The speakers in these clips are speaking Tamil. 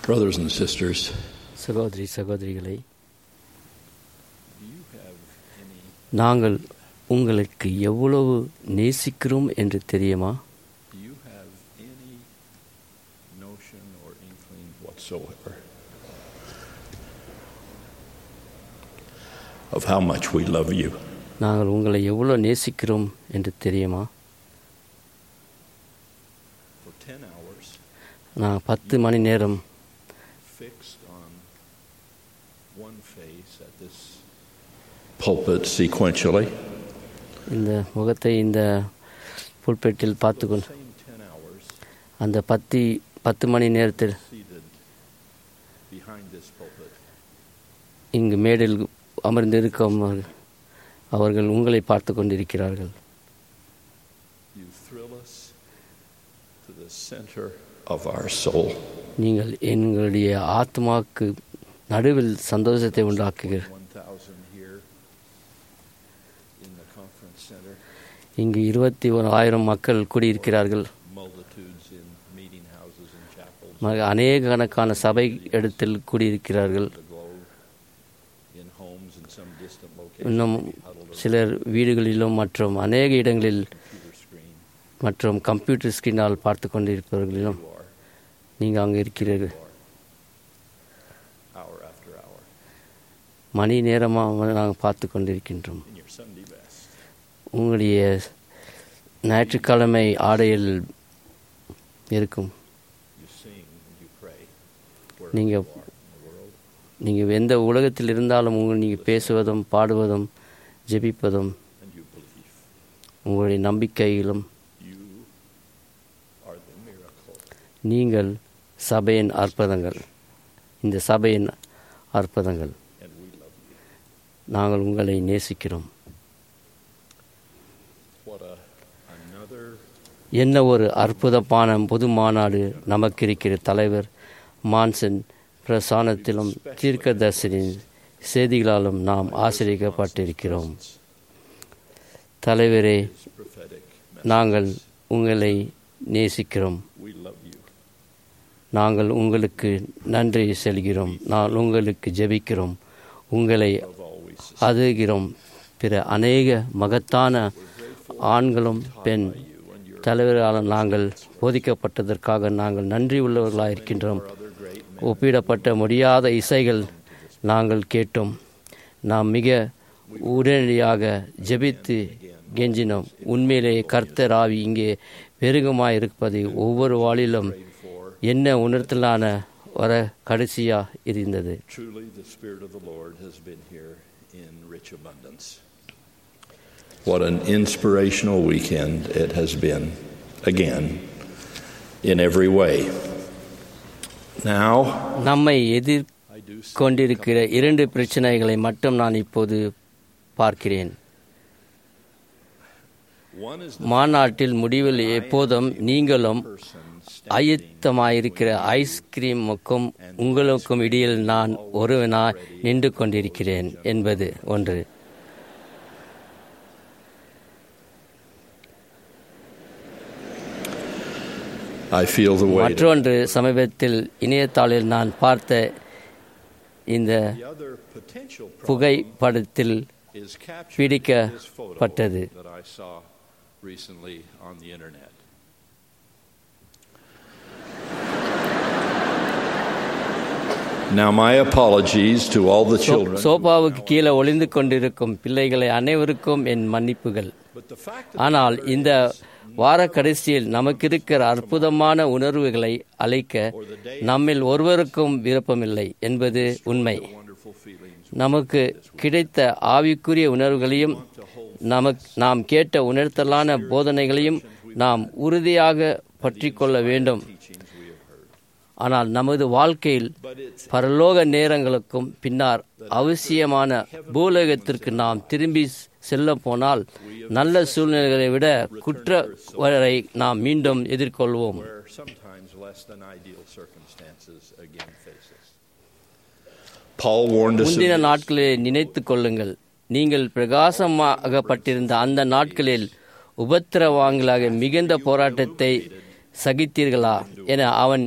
Brothers and sisters, சகோதரி சகோதரிகளை do you have any நாங்கள் உங்களுக்கு எவ்வளவு நேசிக்கிறோம் என்று தெரியுமா do you have any notion or inkling whatsoever of how much we love you? நாங்கள் உங்களை எவ்வளோ நேசிக்கிறோம் என்று தெரியுமா For 10 hours நான் பத்து மணி நேரம் fixed on one face at this pulpit sequentially. இந்த முகத்தை இந்த புல்பெட்டில் பார்த்து For the கொண்டு same 10 hours அந்த பத்தி பத்து மணி நேரத்தில் seated behind this pulpit. இங்கு மேடையில் அமர்ந்திருக்கும் அவர்கள் உங்களை பார்த்து கொண்டிருக்கிறார்கள் You thrill us to the center of our soul. நீங்கள் எங்களுடைய ஆத்மாவுக்கு நடுவில் சந்தோஷத்தை உண்டாக்குகிறீர்கள் 1,000 here in the conference center, இங்கு இருபத்தி ஒரு ஆயிரம் மக்கள் கூடியிருக்கிறார்கள் multitudes in meeting houses and chapels ம- அநேக கணக்கான சபை இடத்தில் கூடியிருக்கிறார்கள் of the globe, in homes in some distant இன்னும் location, maybe huddled சிலர் வீடுகளிலும் மற்றும் அநேக இடங்களில் around a computer screen. மற்றும் கம்ப்யூட்டர் ஸ்கிரீனால் பார்த்து கொண்டிருப்பவர்களிலும் You are, நீங்கள் அங்கே இருக்கிறீர்கள் you are, hour after hour, மணி நேரமாக நாங்கள் பார்த்து கொண்டிருக்கின்றோம் in your Sunday best. உங்களுடைய ஞாயிற்றுக்கிழமை ஆடையில் இருக்கும் You sing and you pray. நீங்க- wherever you are in the world. நீங்கள் எந்த உலகத்தில் இருந்தாலும் உங்கள் நீங்கள் பேசுவதும் பாடுவதும் ஜெபிப்பதும் and you believe. உங்களுடைய நம்பிக்கையிலும் You are the miracle. நீங்கள் சபையின் அற்புதங்கள் இந்த சபையின் அற்புதங்கள் And we love you. நாங்கள் உங்களை நேசிக்கிறோம் What a another என்ன ஒரு அற்புதமான பொது மாநாடு நமக்கு இருக்கிற தலைவர் மான்சன் பிரசானத்திலும் தீர்க்கதர்சனின் செய்திகளாலும் நாம் ஆசிரியப்பட்டிருக்கிறோம் தலைவரே is prophetic. நாங்கள் உங்களை நேசிக்கிறோம் We love you. நாங்கள் உங்களுக்கு நன்றி செல்கிறோம் நான் உங்களுக்கு ஜெபிக்கிறோம் உங்களை Love always. அதுகிறோம் பிற அநேக மகத்தான ஆண்களும் பெண் தலைவரால் நாங்கள் போதிக்கப்பட்டதற்காக நாங்கள் நன்றி உள்ளவர்களாக இருக்கின்றோம் Other great men. ஒப்பிடப்பட்ட முடியாத இசைகள் நாங்கள் கேட்டோம் நாம் மிக உடனடியாக ஜெபித்து கெஞ்சினோம் உண்மையிலேயே கர்த்தர் ஆவி இங்கே பெருகமாய் இருப்பது ஒவ்வொரு வாளிலும் For என்ன உணர்த்தலான வர கடைசியா இருந்தது truly the Spirit of the Lord has been here in rich abundance. What an inspirational weekend it has been, again, in every way. Now, நம்மை எதிர் I do see கொண்டிருக்கிற இரண்டு பிரச்சனைகளை மட்டும் நான் இப்போது பார்க்கிறேன் one is the மாநாட்டில் முடிவில் எப்போதும் நீங்களும் person ஆயத்தமாயிருக்கிற ஐஸ்கிரீமுக்கும் உங்களுக்கும் இடையில் நான் ஒருவனாய் நின்று கொண்டிருக்கிறேன் என்பது ஒன்று I feel the weight. of- மற்றொன்று சமீபத்தில் இணையத்தாளில் நான் பார்த்த இந்த The other potential problem புகைப்படத்தில் is captured in this பிடிக்கப்பட்டது. photo that I saw recently on the internet. Now, my apologies to all the சோ- children. சோபாவுக்கு கீழே ஒளிந்து கொண்டிருக்கும் பிள்ளைகளை அனைவருக்கும் என் மன்னிப்புகள் But the fact ஆனால் இந்த வார கடைசியில் நமக்கு இருக்கிற அற்புதமான உணர்வுகளை அழைக்க நம்மில் ஒருவருக்கும் விருப்பமில்லை என்பது உண்மை of wonderful feelings நமக்கு கிடைத்த ஆவிக்குரிய உணர்வுகளையும் நமக் நாம் கேட்ட உணர்த்தலான போதனைகளையும் நாம் உறுதியாக பற்றிக்கொள்ள வேண்டும் teachings we have heard. ஆனால் நமது வாழ்க்கையில் But it's பரலோக நேரங்களுக்கும் பின்னர் அவசியமான பூலோகத்திற்கு நாம் திரும்பி செல்ல போனால் நல்ல சூழ்நிலைகளை விட குற்றவரை நாம் மீண்டும் எதிர்கொள்வோம் where sometimes less than ideal circumstances again face us. Paul warned us of முந்தின this. நாட்களிலே நினைத்துக் கொள்ளுங்கள் நீங்கள் பிரகாசமாகப்பட்டிருந்த அந்த நாட்களில் உபத்திரவாங்களாக மிகுந்த போராட்டத்தை சகித்தீர்களா என அவன்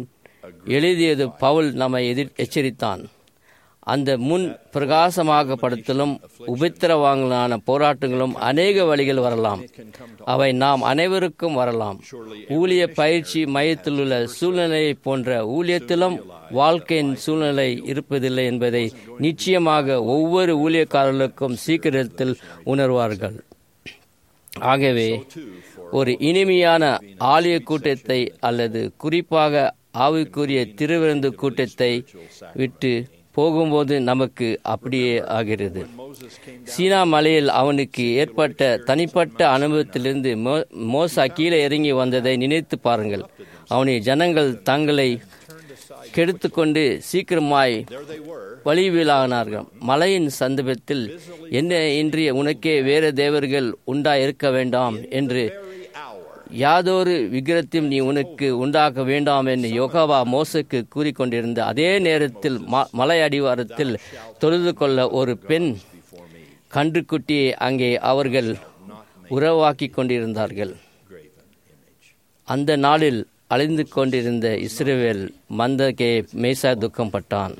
எழுதியது பவுல் நம்மை எதிர் எச்சரித்தான் அந்த முன் பிரகாசமாகப்படுத்தலும் உபத்திரவாங்கலான போராட்டங்களும் அநேக வழிகள் வரலாம் அவை நாம் அனைவருக்கும் வரலாம் ஊழிய பயிற்சி மையத்தில் உள்ள சூழ்நிலையை போன்ற ஊழியத்திலும் வாழ்க்கையின் சூழ்நிலை இருப்பதில்லை என்பதை நிச்சயமாக ஒவ்வொரு ஊழியக்காரர்களுக்கும் சீக்கிரத்தில் உணர்வார்கள் ஆகவே ஒரு இனிமையான ஆலய கூட்டத்தை அல்லது குறிப்பாக ஆவிக்குரிய திருவிருந்து கூட்டத்தை விட்டு போகும்போது நமக்கு அப்படியே ஆகிறது சீனா மலையில் அவனுக்கு ஏற்பட்ட தனிப்பட்ட அனுபவத்திலிருந்து மோசா கீழே இறங்கி வந்ததை நினைத்து பாருங்கள் அவனை ஜனங்கள் தங்களை கெடுத்துக்கொண்டு சீக்கிரமாய் வழிவிலானார்கள் மலையின் சந்தர்ப்பத்தில் என்ன இன்றைய உனக்கே வேறு தேவர்கள் உண்டா இருக்க வேண்டாம் என்று யாதொரு விக்கிரத்தையும் நீ உனக்கு உண்டாக்க வேண்டாம் என்று யோகாவா மோசக்கு கூறிக்கொண்டிருந்த அதே நேரத்தில் மலை அடிவாரத்தில் தொழுது கொள்ள ஒரு பெண் கன்றுக்குட்டியை அங்கே அவர்கள் உறவாக்கி கொண்டிருந்தார்கள் அந்த நாளில் அழிந்து கொண்டிருந்த இஸ்ரேவேல் மந்தகே மேசா துக்கம்பட்டான்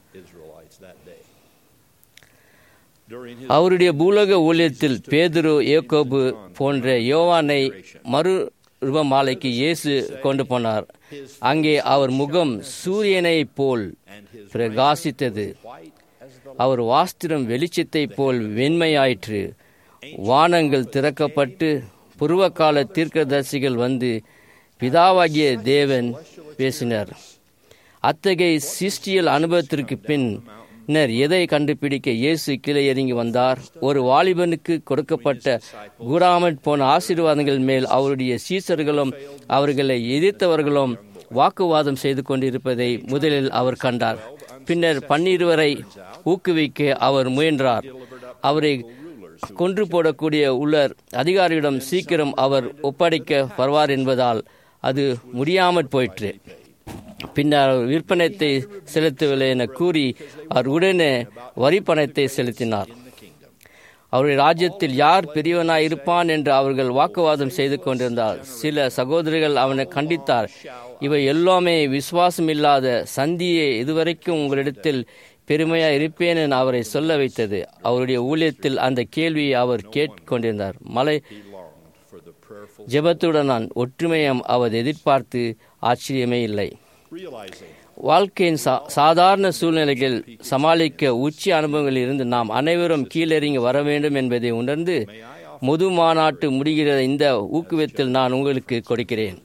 அவருடைய பூலக ஊழியத்தில் பேதுரு ஏக்கோபு போன்ற யோவானை மறு ரூபமாலைக்கு இயேசு கொண்டு போனார் அங்கே அவர் முகம் சூரியனை போல் பிரகாசித்தது அவர் வாஸ்திரம் வெளிச்சத்தை போல் வெண்மையாயிற்று வானங்கள் திறக்கப்பட்டு புருவகால தீர்க்கதரிசிகள் வந்து பிதாவாகிய தேவன் பேசினர் அத்தகைய சிஸ்டியல் அனுபவத்திற்கு பின் பின்னர் எதை கண்டுபிடிக்க இயேசு கீழே இறங்கி வந்தார் ஒரு வாலிபனுக்கு கொடுக்கப்பட்ட கூடாமற் போன ஆசீர்வாதங்கள் மேல் அவருடைய சீசர்களும் அவர்களை எதிர்த்தவர்களும் வாக்குவாதம் செய்து கொண்டிருப்பதை முதலில் அவர் கண்டார் பின்னர் பன்னிருவரை ஊக்குவிக்க அவர் முயன்றார் அவரை கொன்று போடக்கூடிய உள்ளர் அதிகாரியிடம் சீக்கிரம் அவர் ஒப்படைக்க வருவார் என்பதால் அது முடியாமற் போயிற்று பின்னர் அவர் விற்பனத்தை செலுத்தவில்லை என கூறி அவர் உடனே வரி பணத்தை செலுத்தினார் அவருடைய ராஜ்யத்தில் யார் பெரியவனாய் இருப்பான் என்று அவர்கள் வாக்குவாதம் செய்து கொண்டிருந்தார் சில சகோதரிகள் அவனை கண்டித்தார் இவை எல்லாமே விசுவாசம் இல்லாத சந்தியை இதுவரைக்கும் உங்களிடத்தில் பெருமையா இருப்பேன் என அவரை சொல்ல வைத்தது அவருடைய ஊழியத்தில் அந்த கேள்வியை அவர் கேட்டுக்கொண்டிருந்தார் மலை ஜெபத்துடன் நான் ஒற்றுமையம் அவர் எதிர்பார்த்து ஆச்சரியமே இல்லை வாழ்க்கையின் சாதாரண சூழ்நிலைகள் சமாளிக்க உச்சி அனுபவங்களில் இருந்து நாம் அனைவரும் கீழிறங்கி வர வேண்டும் என்பதை உணர்ந்து முது மாநாட்டு முடிகிற இந்த ஊக்குவித்தில் நான் உங்களுக்கு கொடுக்கிறேன்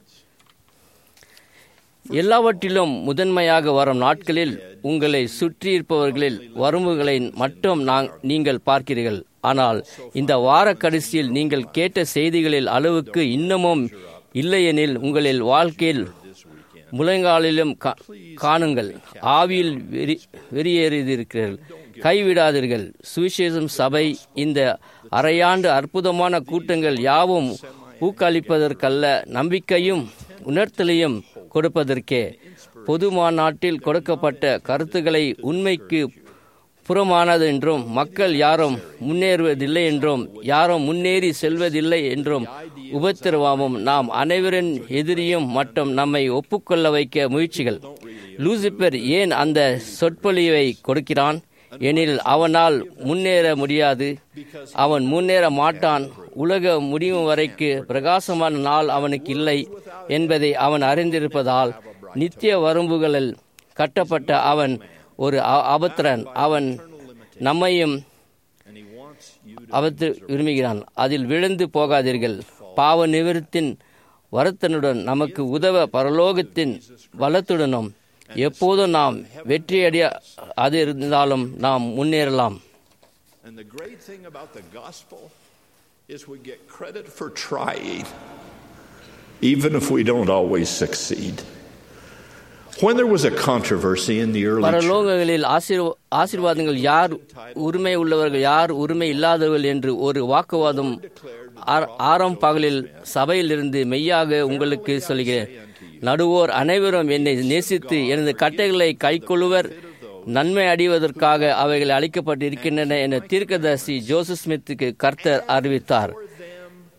எல்லாவற்றிலும் முதன்மையாக வரும் நாட்களில் உங்களை சுற்றியிருப்பவர்களில் வரம்புகளை மட்டும் நீங்கள் பார்க்கிறீர்கள் ஆனால் இந்த வார கடைசியில் நீங்கள் கேட்ட செய்திகளில் அளவுக்கு இன்னமும் இல்லையெனில் உங்களில் வாழ்க்கையில் முழங்காலிலும் காணுங்கள் ஆவியில் வெறி வெறியேறியிருக்கிறீர்கள் கைவிடாதீர்கள் சுவிசேஷம் சபை இந்த அரையாண்டு அற்புதமான கூட்டங்கள் யாவும் ஊக்களிப்பதற்கல்ல நம்பிக்கையும் உணர்த்தலையும் கொடுப்பதற்கே பொது மாநாட்டில் கொடுக்கப்பட்ட கருத்துக்களை உண்மைக்கு புறமானது என்றும் மக்கள் யாரும் முன்னேறுவதில்லை என்றும் யாரும் முன்னேறி செல்வதில்லை என்றும் உபத்திரவாமும் நாம் அனைவரின் எதிரியும் மற்றும் நம்மை ஒப்புக்கொள்ள வைக்க முயற்சிகள் லூசிபர் ஏன் அந்த சொற்பொழிவை கொடுக்கிறான் எனில் அவனால் முன்னேற முடியாது அவன் முன்னேற மாட்டான் உலக முடிவு வரைக்கு பிரகாசமான நாள் அவனுக்கு இல்லை என்பதை அவன் அறிந்திருப்பதால் நித்திய வரம்புகளில் கட்டப்பட்ட அவன் ஒரு அபத்திரன் அவன் நம்மையும் அவத்து விரும்புகிறான் அதில் விழுந்து போகாதீர்கள் பாவ நிவர்த்தின் வரத்தனுடன் நமக்கு உதவ பரலோகத்தின் வளத்துடனும் எப்போதும் நாம் வெற்றியடைய அது இருந்தாலும் நாம் முன்னேறலாம் And the great thing about the gospel is we get credit for trying, even if we don't always succeed. When there was a controversy in the early church, பரலோகங்களில் ஆசீர்வ- ஆசீர்வாதங்கள் யார் உரிமை உள்ளவர்கள் யார் உரிமை இல்லாதவர்கள் என்று ஒரு வாக்குவாதம் ஆர- ஆறாம் பகலில் சபையிலிருந்து மெய்யாக உங்களுக்கு சொல்கிறேன் நடுவோர் அனைவரும் என்னை நேசித்து எனது கட்டைகளை கைக்கொள்ளுவர் நன்மை அடைவதற்காக அவைகள் அளிக்கப்பட்டிருக்கின்றன என தீர்க்கதரிசி ஜோசப் ஸ்மித்துக்கு கர்த்தர் அறிவித்தார்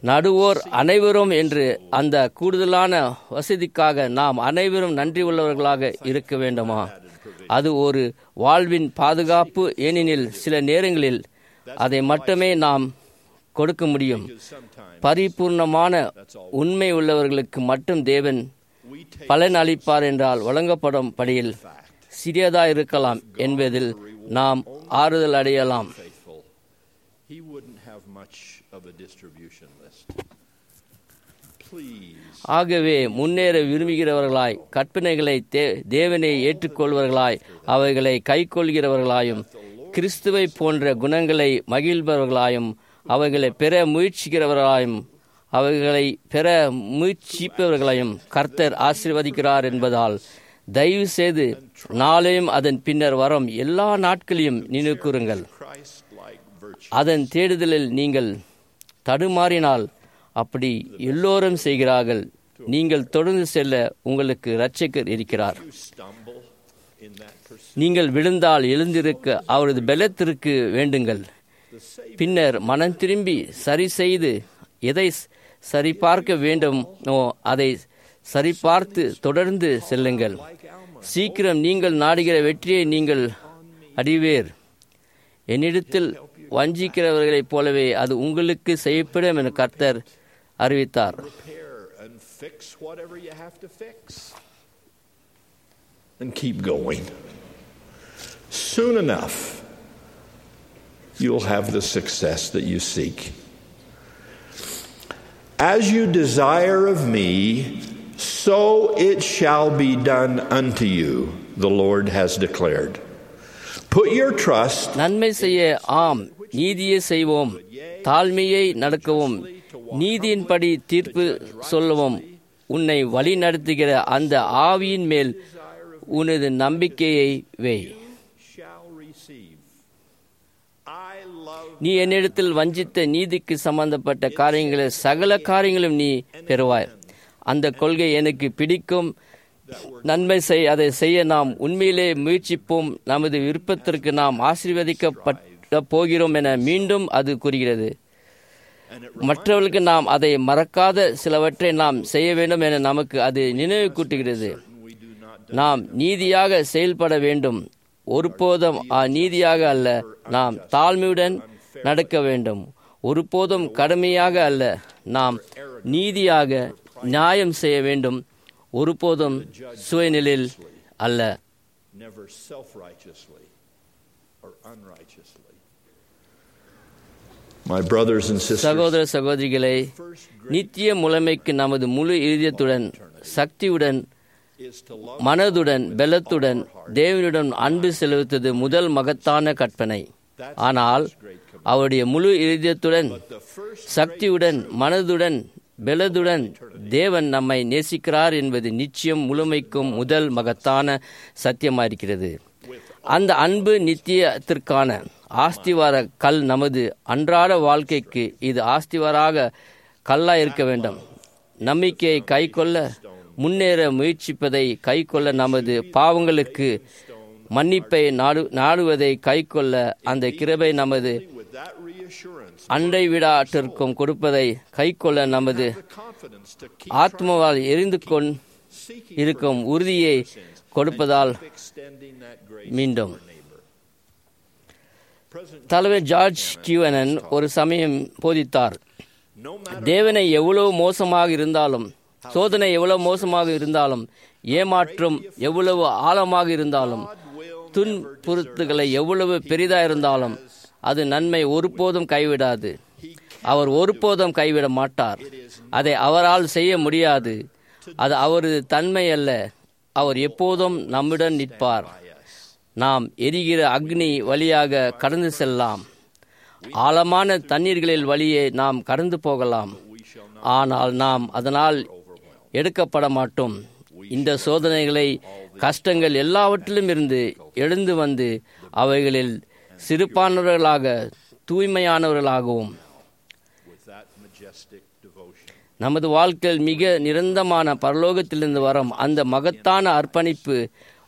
நடுவோர் அனைவரும் என்று அந்த கூடுதலான வசதிக்காக நாம் அனைவரும் நன்றி உள்ளவர்களாக இருக்க வேண்டுமா அது ஒரு வாழ்வின் பாதுகாப்பு ஏனெனில் சில நேரங்களில் அதை மட்டுமே நாம் கொடுக்க முடியும் பரிபூர்ணமான உண்மை உள்ளவர்களுக்கு மட்டும் தேவன் பலன் அளிப்பார் என்றால் வழங்கப்படும் படியில் சிறியதா இருக்கலாம் என்பதில் நாம் ஆறுதல் அடையலாம் faithful, he wouldn't have much of a distribution list. Please, ஆகவே முன்னேற விரும்புகிறவர்களாய் கற்பனைகளை தே- தேவனை ஏற்றுக்கொள்வர்களாய் அவைகளை கைக்கொள்கிறவர்களாயும் கிறிஸ்துவை போன்ற குணங்களை மகிழ்பவர்களாயும் அவைகளை பெற முயற்சிக்கிறவர்களாயும் அவைகளை பெற முயற்சிப்பவர்களையும் கர்த்தர் ஆசீர்வதிக்கிறார் என்பதால் தயவு செய்து நாளையும் அதன் பின்னர் வரும் எல்லா நாட்களையும் நினைவுகூருங்கள் Christ-like virtue. அதன் தேடுதலில் நீங்கள் தடுமாறினால் அப்படி எல்லோரும் செய்கிறார்கள் நீங்கள் தொடர்ந்து செல்ல உங்களுக்கு இரட்சகர் இருக்கிறார் You stumble in that pursuit. நீங்கள் விழுந்தால் எழுந்திருக்க அவரது பலத்திற்கு வேண்டுங்கள் பின்னர் மனம் திரும்பி சரி செய்து எதை சரிபார்க்க வேண்டுமோ அதை சரிபார்த்து தொடர்ந்து செல்லுங்கள் சீக்கிரம் நீங்கள் நாடுகிற வெற்றியை நீங்கள் அடிவேர் என்னிடத்தில் வஞ்சிக்கிறவர்களைப் போலவே அது உங்களுக்கு செய்யப்படும் என கர்த்தர் அறிவித்தார் Repair and fix whatever you have to fix. And keep going. Soon enough, you'll have the success that you seek. As you desire of me, so it shall be done unto you, the Lord has declared. Put your trust நன்மை செய்ய ஆம் நீதியை செய்வோம் தாழ்மையை நடக்கவும் நீதியின்படி தீர்ப்பு சொல்லவும் உன்னை வழி நடத்துகிற அந்த ஆவியின் மேல் உனது நம்பிக்கையை வை shall receive. I love நீ என்னிடத்தில் வஞ்சித்த நீதிக்கு சம்பந்தப்பட்ட காரியங்களை சகல காரியங்களும் நீ பெறுவாய் அந்த கொள்கை எனக்கு பிடிக்கும் நன்மை செய் அதை செய்ய நாம் உண்மையிலே முயற்சிப்போம் நமது விருப்பத்திற்கு நாம் ஆசீர்வதிக்கப்பட போகிறோம் என மீண்டும் அது கூறுகிறது மற்றவர்களுக்கு நாம் அதை மறக்காத சிலவற்றை நாம் செய்ய வேண்டும் என நமக்கு அது நினைவு கூட்டுகிறது நாம் நீதியாக செயல்பட வேண்டும் ஒருபோதும் நீதியாக அல்ல நாம் தாழ்மையுடன் நடக்க வேண்டும் ஒருபோதும் கடுமையாக அல்ல நாம் நீதியாக நியாயம் செய்ய வேண்டும் ஒருபோதும் சுயநிலையில் அல்ல never self righteously or unrighteously. My brothers and sisters, சகோதர சகோதரிகளை நித்திய முழுமைக்கு நமது முழு இதயத்துடன் சக்தியுடன் is to love மனதுடன் பலத்துடன் தேவனுடன் அன்பு செலுத்துவது முதல் மகத்தான கற்பனை ஆனால் அவருடைய முழு இதயத்துடன் the first சக்தியுடன் மனதுடன் பலதுடன் தேவன் நம்மை நேசிக்கிறார் என்பது நிச்சயம் முழுமைக்கும் முதல் மகத்தான சத்தியமாயிருக்கிறது அந்த அன்பு நித்தியத்திற்கான ஆஸ்திவார கல் நமது அன்றாட வாழ்க்கைக்கு இது ஆஸ்திவாராக கல்லா இருக்க வேண்டும் நம்பிக்கையை கைக்கொள்ள முன்னேற முயற்சிப்பதை கைக்கொள்ள நமது பாவங்களுக்கு மன்னிப்பை நாடு நாடுவதை கைக்கொள்ள அந்த கிருபை நமது with that reassurance, அண்டை விடாட்டிற்கும் கொடுப்பதை கைக்கொள்ள நமது the confidence to keep ஆத்மாவால் எரிந்து கொண் seeking இருக்கும் உறுதியை கொடுப்பதால் extending that grace மீண்டும் to our neighbor. President, தலைவர் ஜார்ஜ் கியூவனன் ஒரு சமயம் போதித்தார் no matter தேவனை எவ்வளவு மோசமாக இருந்தாலும் சோதனை எவ்வளவு மோசமாக இருந்தாலும் ஏமாற்றம் எவ்வளவு ஆழமாக இருந்தாலும் துன்புறுத்துகளை எவ்வளவு பெரிதாக இருந்தாலும் அது நன்மை ஒருபோதும் கைவிடாது அவர் ஒருபோதும் கைவிட மாட்டார் அதை அவரால் செய்ய முடியாது அது அவரது தன்மை அல்ல அவர் எப்போதும் நம்முடன் நிற்பார் நாம் எரிகிற அக்னி வழியாக கடந்து செல்லலாம் ஆழமான தண்ணீர்களில் வழியே நாம் கடந்து போகலாம் ஆனால் நாம் அதனால் எடுக்கப்பட மாட்டோம் இந்த சோதனைகளை கஷ்டங்கள் எல்லாவற்றிலும் இருந்து எழுந்து வந்து அவைகளில் சிறுபானவர்களாக தூய்மையானவர்களாகவும் with that majestic devotion. நமது வாழ்க்கையில் மிக நிரந்தரமான பரலோகத்திலிருந்து வரும் அந்த மகத்தான அர்ப்பணிப்பு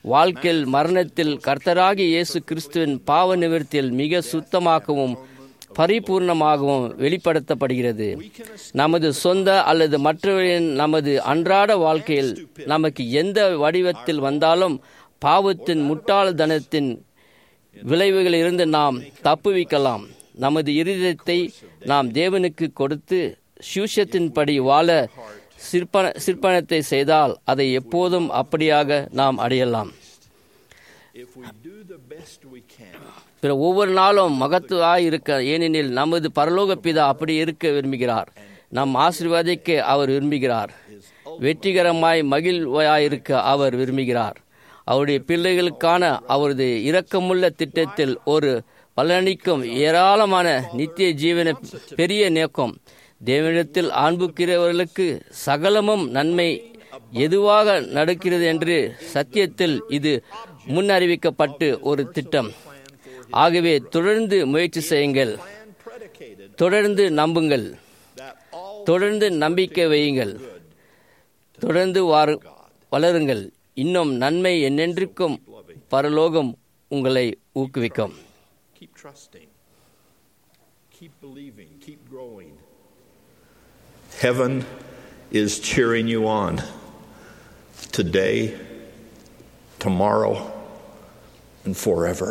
வாழ்க்கையில் மரணத்தில் கர்த்தராகிய இயேசு கிறிஸ்துவின் பாவ நிவர்த்தியில் மிக சுத்தமாகவும் பரிபூர்ணமாகவும் வெளிப்படுத்தப்படுகிறது நமது சொந்த அல்லது மற்றவரின் நமது அன்றாட வாழ்க்கையில் நமக்கு எந்த வடிவத்தில் வந்தாலும் பாவத்தின் முட்டாள்தனத்தின் விளைவுகளிலிருந்து நாம் தப்புவிக்கலாம் நமது இருதயத்தை நாம் தேவனுக்கு கொடுத்து சூஷத்தின்படி வாழ சிற்பன சிற்பனத்தை செய்தால் அதை எப்போதும் அப்படியாக நாம் அடையலாம் If we do the best we can, பிற ஒவ்வொரு நாளும் மகத்துவாய் இருக்க ஏனெனில் நமது பரலோக பிதா அப்படி இருக்க விரும்புகிறார் நம் ஆசீர்வாதிக்க அவர் விரும்புகிறார் வெற்றிகரமாய் மகிழ்வாயிருக்க அவர் விரும்புகிறார் அவருடைய பிள்ளைகளுக்கான அவரது இரக்கமுள்ள திட்டத்தில் ஒரு பலனளிக்கும் ஏராளமான நித்திய ஜீவன பெரிய நோக்கம் தேவனிடத்தில் அன்புக்கிறவர்களுக்கு சகலமும் நன்மை எதுவாக நடக்கிறது என்று சத்தியத்தில் இது முன்னறிவிக்கப்பட்டு ஒரு திட்டம் ஆகவே தொடர்ந்து முயற்சி செய்யுங்கள் plan predicated தொடர்ந்து நம்புங்கள் that all தொடர்ந்து நம்பிக்கை வையுங்கள் தொடர்ந்து வாரு வளருங்கள் இன்னும் நன்மை என்னென்றுக்கும் பரலோகம் உங்களை ஊக்குவிக்கும் keep trusting, keep believing, keep growing. Heaven is cheering you on today, tomorrow, and forever.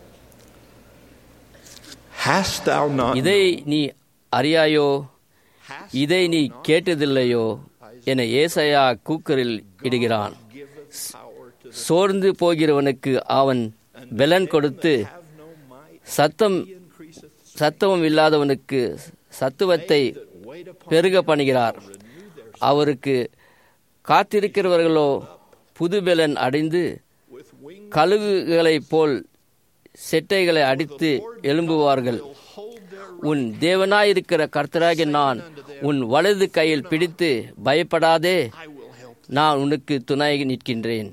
Hast thou not இதை known? நீ அறியாயோ Hast இதை நீ கேட்டதில்லையோ என ஏசாயா கூக்கரில் இடுகிறான் giveth power to the சோர்ந்து போகிறவனுக்கு அவன் பெலன் கொடுத்து have no might சத்தம் increaseth சத்தமும் இல்லாதவனுக்கு சத்துவத்தை wait upon பெருக பண்ணுகிறார் அவருக்கு காத்திருக்கிறவர்களோ புதுபெலன் அடைந்து with wings கழுகுகளைப் போல் செட்டைகளை அடித்து எழும்புவார்கள் hold their உன் தேவனாயிருக்கிற கர்த்தராகிய நான் உன் வலது கையில் பிடித்து பயப்படாதே I will help நான் உனக்கு துணை நிற்கின்றேன்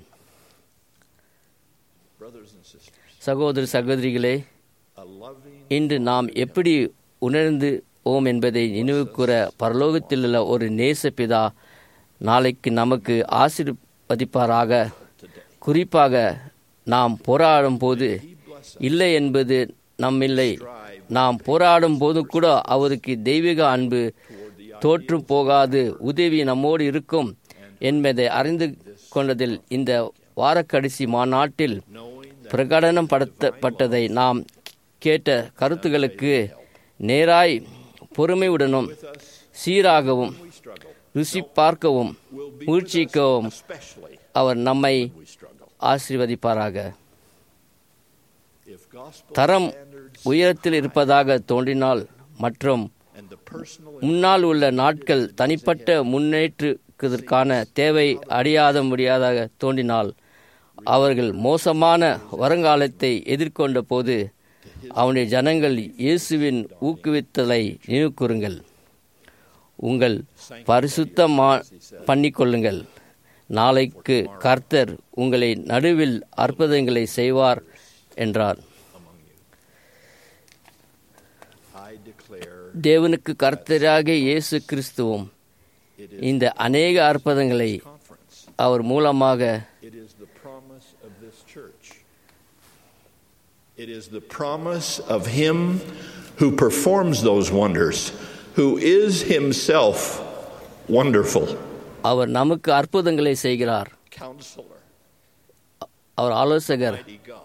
brothers and sisters. சகோதர சகோதரிகளே A loving இன்று நாம் எப்படி உணர்ந்து ஓம் என்பதை நினைவு கூற பரலோகத்தில் உள்ள ஒரு நேச பிதா நாளைக்கு நமக்கு ஆசீர்வதிப்பாராக குறிப்பாக நாம் போராடும் போது இல்லை என்பது நம்மில்லை நாம் போராடும் போது கூட அவருக்கு தெய்வீக அன்பு தோற்று போகாது உதவி நம்மோடு இருக்கும் என்பதை அறிந்து கொண்டதில் இந்த வாரக்கடைசி மாநாட்டில் knowing that பிரகடனம் படுத்தப்பட்டதை நாம் கேட்ட கருத்துகளுக்கு நேராய் பொறுமையுடனும் சீராகவும் we struggle, ருசி பார்க்கவும் will be முயற்சிக்கவும் especially அவர் நம்மை we struggle. ஆசீர்வதிப்பாராக If gospel தரம் standards உயரத்தில் இருப்பதாக தோன்றினால் மற்றும் and the personal முன்னால் உள்ள நாட்கள் தனிப்பட்ட முன்னேற்றத்திற்கான தேவை அடியாத முடியாதாக தோன்றினால் அவர்கள் மோசமான வருங்காலத்தை எதிர்கொண்ட போது அவனுடைய ஜனங்கள் இயேசுவின் ஊக்குவித்தலை நினைவு கூறுங்கள் உங்கள் பரிசுத்தமா பண்ணிக்கொள்ளுங்கள் நாளைக்கு கர்த்தர் உங்களை நடுவில் அற்புதங்களை செய்வார் என்றார் among you. I declare தேவனுக்கு கர்த்தராக இயேசு கிறிஸ்துவும் it is இந்த அநேக அற்புதங்களை conference. அவர் மூலமாக It is the promise of this church. It is the promise of Him who performs those wonders, who is Himself wonderful. அவர் நமக்கு அற்புதங்களை செய்கிறார் Counselor, அவர் ஆலோசகர் mighty God,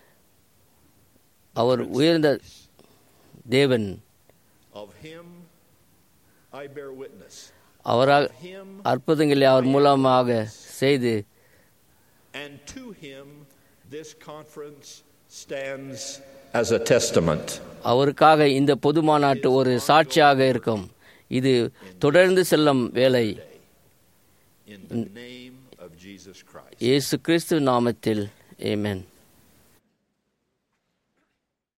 அவர் உயர்ந்த தேவன் of Him I bear witness. அவரால் Of Him அற்புதங்களை அவர் மூலமாக செய்து and to Him this conference stands as a testament. அவருக்காக இந்த பொது மாநாட்டு ஒரு சாட்சியாக இருக்கும் இது தொடர்ந்து செல்லும் வேலை In the name of Jesus Christ. இயேசு கிறிஸ்து நாமத்தில் ஏமென்